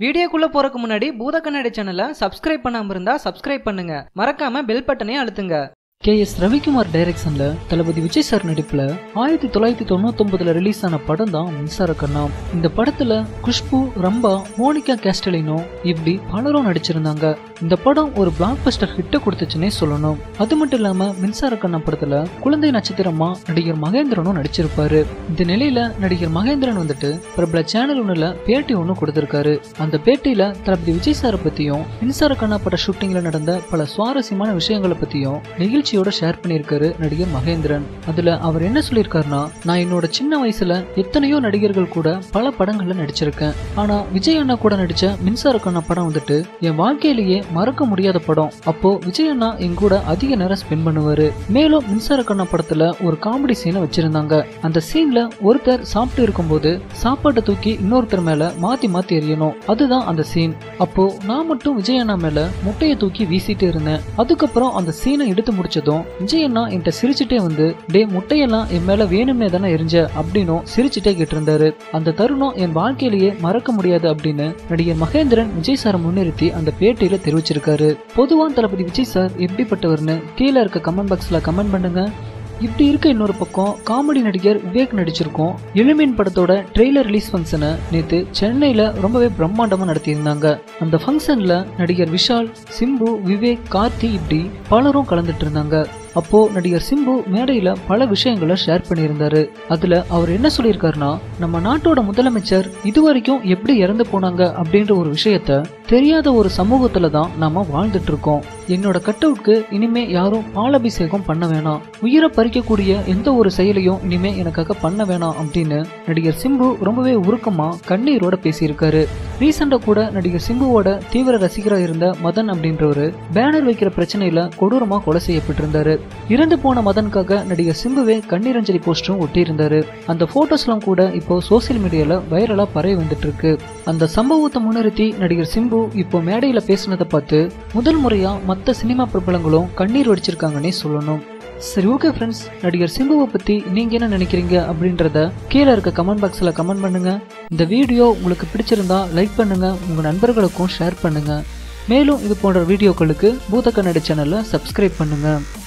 வீடியோக்குள்ள போறதுக்கு முன்னாடி பூத கண்ணாடி சேனலை சப்ஸ்கிரைப் பண்ணாம இருந்தா சப்ஸ்கிரைப் பண்ணுங்க மறக்காம பெல் பட்டனையும் அழுத்துங்க கே எஸ் ரவிக்குமார் டைரக்ஷன்ல தளபதி விஜய் சார் நடிப்புல ஆயிரத்தி தொள்ளாயிரத்தி தொண்ணூத்தொன்பதுல ரிலீஸ் ஆன படம் தான் மின்சார கண்ணா இந்த படத்துல குஷ்பு ரம்பா மோனிகா கேஸ்டலினோ இப்படி பலரும் நடிச்சிருந்தாங்க இந்த படம் ஒரு பிளாக் பஸ்டர் ஹிட்ட கொடுத்துச்சுன்னே சொல்லணும் அது மட்டும் இல்லாம மின்சார கண்ணா படத்துல குழந்தை நட்சத்திரமா நடிகர் மகேந்திரனும் நடிச்சிருப்பாரு இந்த நிலையில நடிகர் மகேந்திரன் வந்துட்டு பிரபல சேனல் ஒண்ணுல பேட்டி ஒண்ணு கொடுத்திருக்காரு அந்த பேட்டியில தளபதி விஜய் சாரை பத்தியும் மின்சார கண்ணா பட ஷூட்டிங்ல நடந்த பல சுவாரஸ்யமான விஷயங்களை பத்தியும் நிகழ்ச்சியோட ஷேர் பண்ணியிருக்காரு நடிகர் மகேந்திரன் அதுல அவர் என்ன சொல்லியிருக்காருன்னா நான் என்னோட சின்ன வயசுல எத்தனையோ நடிகர்கள் கூட பல படங்கள்ல நடிச்சிருக்கேன் ஆனா விஜய் அண்ணா கூட நடிச்ச மின்சார கண்ணா படம் வந்துட்டு என் வாழ்க்கையிலேயே மறக்க முடியாத படம் அப்போ விஜய் அண்ணா என் கூட அதிக நேரம் ஸ்பெண்ட் பண்ணுவாரு மேலும் மின்சார கண்ணா படத்துல ஒரு காமெடி சீனை வச்சிருந்தாங்க அந்த சீன்ல ஒருத்தர் சாப்பிட்டு இருக்கும்போது சாப்பாட்டை தூக்கி இன்னொருத்தர் மேல மாத்தி மாத்தி எறியணும் அதுதான் அந்த சீன் அப்போ நான் மட்டும் விஜய் அண்ணா மேல முட்டையை தூக்கி வீசிட்டு இருந்தேன் அதுக்கப்புறம் அந்த சீனை எடுத்து முடிச்சதும் விஜய் அண்ணா என்கிட்ட சிரிச்சுட்டே வந்து டே முட்டையெல்லாம் என் மேல வேணும்னே தானே எரிஞ்ச அப்படின்னும் சிரிச்சுட்டே கேட்டிருந்தாரு அந்த தருணம் என் வாழ்க்கையிலேயே மறக்க முடியாது அப்படின்னு நடிகர் மகேந்திரன் விஜய் சாரை முன்னிறுத்தி அந்த பேட்டியில தெரிவிச்சிருக்காரு பொதுவா தளபதி விஜய் சார் எப்படிப்பட்டவர்னு கீழே இருக்க கமெண்ட் பாக்ஸ்ல கமெண்ட் பண்ணுங்க இப்படி இருக்க இன்னொரு பக்கம் காமெடி நடிகர் விவேக் நடிச்சிருக்கோம் எலுமின் படத்தோட ட்ரெய்லர் ரிலீஸ் ஃபங்க்ஷனை நேத்து சென்னையில ரொம்பவே பிரம்மாண்டமா நடத்தியிருந்தாங்க அந்த ஃபங்க்ஷன்ல நடிகர் விஷால் சிம்பு விவேக் கார்த்தி இப்படி பலரும் கலந்துட்டு இருந்தாங்க அப்போ நடிகர் சிம்பு மேடையில பல விஷயங்களை ஷேர் பண்ணியிருந்தாரு அதுல அவர் என்ன சொல்லியிருக்காருன்னா நம்ம நாட்டோட முதலமைச்சர் இதுவரைக்கும் எப்படி இறந்து போனாங்க அப்படின்ற ஒரு விஷயத்த தெரியாத ஒரு சமூகத்துல தான் நாம வாழ்ந்துட்டு இருக்கோம் என்னோட கட் அவுட்க்கு இனிமே யாரும் பாலாபிஷேகம் பண்ண வேணாம் உயிரை பறிக்கக்கூடிய எந்த ஒரு செயலையும் இனிமே எனக்காக பண்ண வேணாம் அப்படின்னு நடிகர் சிம்பு ரொம்பவே உருக்கமா கண்ணீரோட பேசியிருக்காரு ரீசெண்டா கூட நடிகர் சிம்புவோட தீவிர ரசிகரா இருந்த மதன் அப்படின்றவரு பேனர் வைக்கிற பிரச்சனையில கொடூரமா கொலை செய்யப்பட்டிருந்தாரு இறந்து போன மதனுக்காக நடிகர் சிம்புவே கண்ணீரஞ்சலி போஸ்டரும் ஒட்டியிருந்தாரு அந்த போட்டோஸ்லாம் கூட இப்போ சோசியல் மீடியால வைரலா பரவி வந்துட்டு இருக்கு அந்த சம்பவத்தை முன்னிறுத்தி நடிகர் சிம்பு இப்போ மேடையில பேசினதை பார்த்து முதல் முறையா மத்த சினிமா பிரபலங்களும் கண்ணீர் வடிச்சிருக்காங்கன்னே சொல்லணும் சரி ஓகே ஃப்ரெண்ட்ஸ் நடிகர் சிம்புவை பத்தி நீங்க என்ன நினைக்கிறீங்க அப்படின்றத கீழே இருக்க கமெண்ட் பாக்ஸ்ல கமெண்ட் பண்ணுங்க இந்த வீடியோ உங்களுக்கு பிடிச்சிருந்தா லைக் பண்ணுங்க உங்க நண்பர்களுக்கும் ஷேர் பண்ணுங்க மேலும் இது போன்ற வீடியோக்களுக்கு பூத கண்ணாடி சேனலை சப்ஸ்கிரைப் பண்ணுங்க